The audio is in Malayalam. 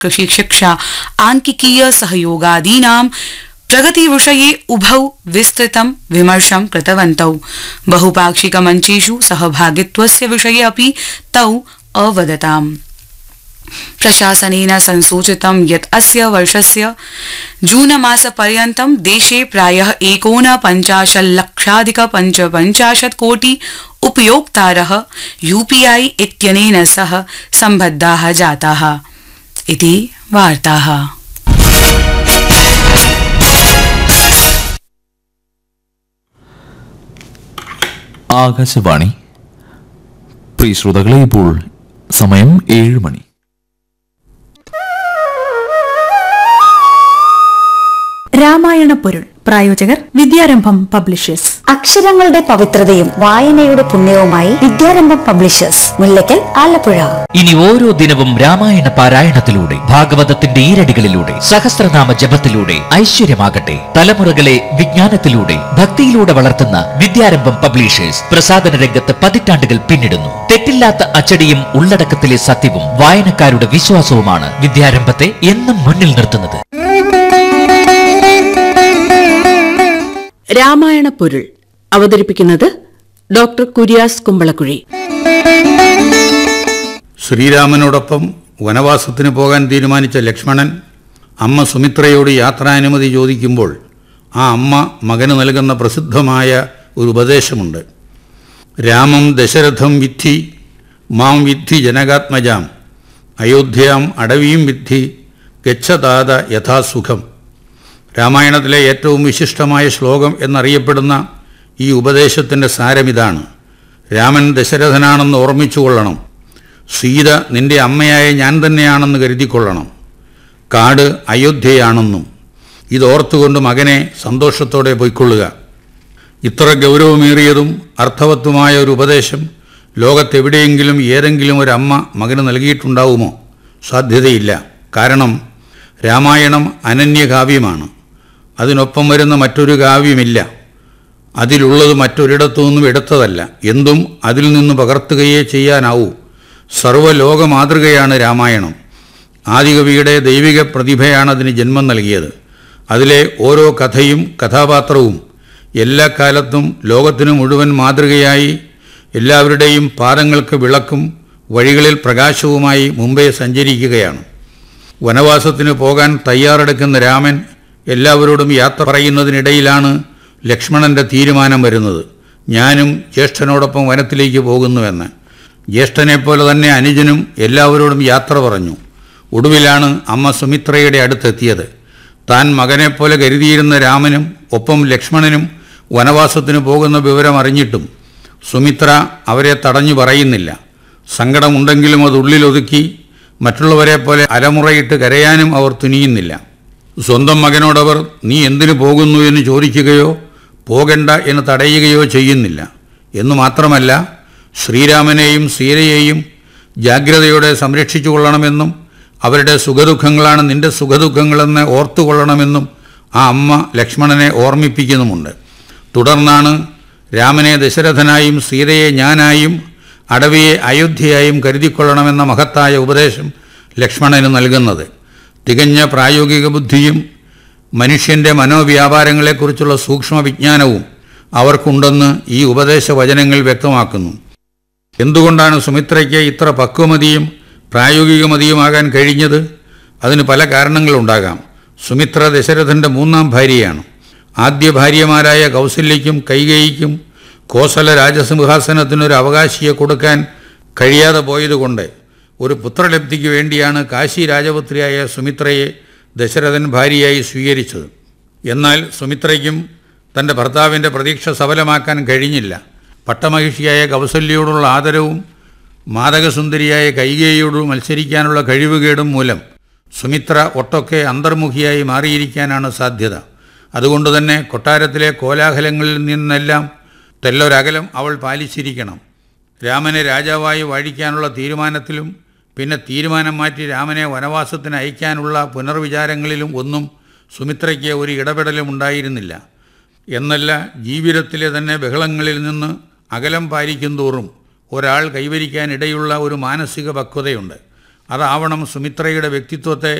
कृषिशिक्षा आंकिकीय सहयोगादीनां प्रगतिविषये उभौ विस्तृतं विमर्शं कृतवन्तौ बहुपाक्षिकमञ्चेषु सहभागित्वस्य विषये अपि तौ अवदताम् प्रशासनेन संसूचितं यत् अस्य वर्षस्य जूनमासपर्यन्तं देशे प्रायः एकोनपञ्चाशल्लक्षाधिक पञ्चपञ्चाशत् कोटि उपयोक्तारः यूपीआई इत्यनेन सह सम्बद्धाः जाताः इति वार्ताः ആകാശവാണി പ്രിയ ശ്രോതാക്കളെ ഇപ്പോൾ സമയം ഏഴ് മണി രാമായണ പൊരുൾ പ്രായോജകർ വിദ്യാരംഭം പബ്ലിഷേഴ്സ് അക്ഷരങ്ങളുടെ പവിത്രതയും വായനയുടെ പുണ്യവുമായി വിദ്യാരംഭം പബ്ലിഷേഴ്സ് മുല്ലക്കൽ ആലപ്പുഴ ഇനി ഓരോ ദിനവും രാമായണ പാരായണത്തിലൂടെ ഭാഗവതത്തിന്റെ ഈരടികളിലൂടെ സഹസ്രനാമ ജപത്തിലൂടെ ഐശ്വര്യമാകട്ടെ തലമുറകളെ വിജ്ഞാനത്തിലൂടെ ഭക്തിയിലൂടെ വളർത്തുന്ന വിദ്യാരംഭം പബ്ലിഷേഴ്സ് പ്രസാദന രംഗത്ത് പതിറ്റാണ്ടുകൾ പിന്നിടുന്നു തെറ്റില്ലാത്ത അച്ചടിയും ഉള്ളടക്കത്തിലെ സത്യവും വായനക്കാരുടെ വിശ്വാസവുമാണ് വിദ്യാരംഭത്തെ എന്നും മുന്നിൽ നിർത്തുന്നത് രാമായണ പൊരുൾ അവതരിപ്പിക്കുന്നത് ഡോക്ടർ കുര്യാസ് കുമ്പളക്കുഴി ശ്രീരാമനോടൊപ്പം വനവാസത്തിന് പോകാൻ തീരുമാനിച്ച ലക്ഷ്മണൻ അമ്മ സുമിത്രയോട് യാത്രാനുമതി ചോദിക്കുമ്പോൾ ആ അമ്മ മകന് നൽകുന്ന പ്രസിദ്ധമായ ഒരു ഉപദേശമുണ്ട് രാമം ദശരഥം വിദ്ധി മാം വിദ്ധി ജനകാത്മജാം അയോധ്യയാം അടവിയും വിദ്ധി ഗച്ഛതാത യഥാസുഖം രാമായണത്തിലെ ഏറ്റവും വിശിഷ്ടമായ ശ്ലോകം എന്നറിയപ്പെടുന്ന ഈ ഉപദേശത്തിൻ്റെ സാരമിതാണ് രാമൻ ദശരഥനാണെന്ന് ഓർമ്മിച്ചുകൊള്ളണം സീത നിന്റെ അമ്മയായ ഞാൻ തന്നെയാണെന്ന് കരുതിക്കൊള്ളണം കാട് അയോധ്യയാണെന്നും ഇതോർത്തുകൊണ്ട് മകനെ സന്തോഷത്തോടെ പൊയ്ക്കൊള്ളുക ഇത്ര ഗൗരവമേറിയതും അർത്ഥവത്തുമായ ഒരു ഉപദേശം ലോകത്തെവിടെയെങ്കിലും ഏതെങ്കിലും ഒരു അമ്മ മകന് നൽകിയിട്ടുണ്ടാവുമോ സാധ്യതയില്ല കാരണം രാമായണം അനന്യകാവ്യമാണ് അതിനൊപ്പം വരുന്ന മറ്റൊരു കാവ്യമില്ല അതിലുള്ളത് മറ്റൊരിടത്തു നിന്നും എടുത്തതല്ല എന്തും അതിൽ നിന്ന് പകർത്തുകയേ ചെയ്യാനാവൂ സർവ്വലോക മാതൃകയാണ് രാമായണം ആദികവിയുടെ ദൈവിക പ്രതിഭയാണ് അതിന് ജന്മം നൽകിയത് അതിലെ ഓരോ കഥയും കഥാപാത്രവും എല്ലാ കാലത്തും ലോകത്തിനു മുഴുവൻ മാതൃകയായി എല്ലാവരുടെയും പാദങ്ങൾക്ക് വിളക്കും വഴികളിൽ പ്രകാശവുമായി മുമ്പേ സഞ്ചരിക്കുകയാണ് വനവാസത്തിന് പോകാൻ തയ്യാറെടുക്കുന്ന രാമൻ എല്ലാവരോടും യാത്ര പറയുന്നതിനിടയിലാണ് ലക്ഷ്മണന്റെ തീരുമാനം വരുന്നത് ഞാനും ജ്യേഷ്ഠനോടൊപ്പം വനത്തിലേക്ക് പോകുന്നുവെന്ന് ജ്യേഷ്ഠനെപ്പോലെ തന്നെ അനുജനും എല്ലാവരോടും യാത്ര പറഞ്ഞു ഒടുവിലാണ് അമ്മ സുമിത്രയുടെ അടുത്തെത്തിയത് താൻ മകനെപ്പോലെ കരുതിയിരുന്ന രാമനും ഒപ്പം ലക്ഷ്മണനും വനവാസത്തിന് പോകുന്ന വിവരം അറിഞ്ഞിട്ടും സുമിത്ര അവരെ തടഞ്ഞു പറയുന്നില്ല സങ്കടമുണ്ടെങ്കിലും അത് ഉള്ളിലൊതുക്കി മറ്റുള്ളവരെ പോലെ അലമുറയിട്ട് കരയാനും അവർ തുനിയുന്നില്ല സ്വന്തം മകനോടവർ നീ എന്തിനു പോകുന്നു എന്ന് ചോദിക്കുകയോ പോകണ്ട എന്ന് തടയുകയോ ചെയ്യുന്നില്ല എന്നു മാത്രമല്ല ശ്രീരാമനെയും സീതയെയും ജാഗ്രതയോടെ സംരക്ഷിച്ചു കൊള്ളണമെന്നും അവരുടെ സുഖദുഃഖങ്ങളാണ് നിന്റെ സുഖദുഃഖങ്ങളെന്ന് ഓർത്തുകൊള്ളണമെന്നും ആ അമ്മ ലക്ഷ്മണനെ ഓർമ്മിപ്പിക്കുന്നുമുണ്ട് തുടർന്നാണ് രാമനെ ദശരഥനായും സീതയെ ഞാനായും അടവിയെ അയോധ്യയായും കരുതിക്കൊള്ളണമെന്ന മഹത്തായ ഉപദേശം ലക്ഷ്മണന് നൽകുന്നത് തികഞ്ഞ പ്രായോഗിക ബുദ്ധിയും മനുഷ്യൻ്റെ മനോവ്യാപാരങ്ങളെക്കുറിച്ചുള്ള സൂക്ഷ്മ വിജ്ഞാനവും അവർക്കുണ്ടെന്ന് ഈ ഉപദേശവചനങ്ങൾ വ്യക്തമാക്കുന്നു എന്തുകൊണ്ടാണ് സുമിത്രയ്ക്ക് ഇത്ര പക്വമതിയും പ്രായോഗികമതിയുമാകാൻ കഴിഞ്ഞത് അതിന് പല കാരണങ്ങളുണ്ടാകാം സുമിത്ര ദശരഥൻ്റെ മൂന്നാം ഭാര്യയാണ് ആദ്യ ഭാര്യമാരായ കൗസല്യയ്ക്കും കൈകേയിക്കും കോസല രാജസിംഹാസനത്തിനൊരു അവകാശിയെ കൊടുക്കാൻ കഴിയാതെ പോയതുകൊണ്ട് ഒരു പുത്രലബ്ധിക്ക് വേണ്ടിയാണ് കാശി രാജപുത്രിയായ സുമിത്രയെ ദശരഥൻ ഭാര്യയായി സ്വീകരിച്ചത് എന്നാൽ സുമിത്രയ്ക്കും തൻ്റെ ഭർത്താവിൻ്റെ പ്രതീക്ഷ സഫലമാക്കാൻ കഴിഞ്ഞില്ല പട്ടമഹിഷിയായ കൗസല്യയോടുള്ള ആദരവും മാതകസുന്ദരിയായ കൈകേയിയോട് മത്സരിക്കാനുള്ള കഴിവുകേടും മൂലം സുമിത്ര ഒട്ടൊക്കെ അന്തർമുഖിയായി മാറിയിരിക്കാനാണ് സാധ്യത അതുകൊണ്ട് തന്നെ കൊട്ടാരത്തിലെ കോലാഹലങ്ങളിൽ നിന്നെല്ലാം തെല്ലൊരകലം അവൾ പാലിച്ചിരിക്കണം രാമനെ രാജാവായി വാഴിക്കാനുള്ള തീരുമാനത്തിലും പിന്നെ തീരുമാനം മാറ്റി രാമനെ വനവാസത്തിന് അയക്കാനുള്ള പുനർവിചാരങ്ങളിലും ഒന്നും സുമിത്രയ്ക്ക് ഒരു ഇടപെടലും ഉണ്ടായിരുന്നില്ല എന്നല്ല ജീവിതത്തിലെ തന്നെ ബഹളങ്ങളിൽ നിന്ന് അകലം പാലിക്കും തോറും ഒരാൾ കൈവരിക്കാനിടയുള്ള ഒരു മാനസിക പക്വതയുണ്ട് അതാവണം സുമിത്രയുടെ വ്യക്തിത്വത്തെ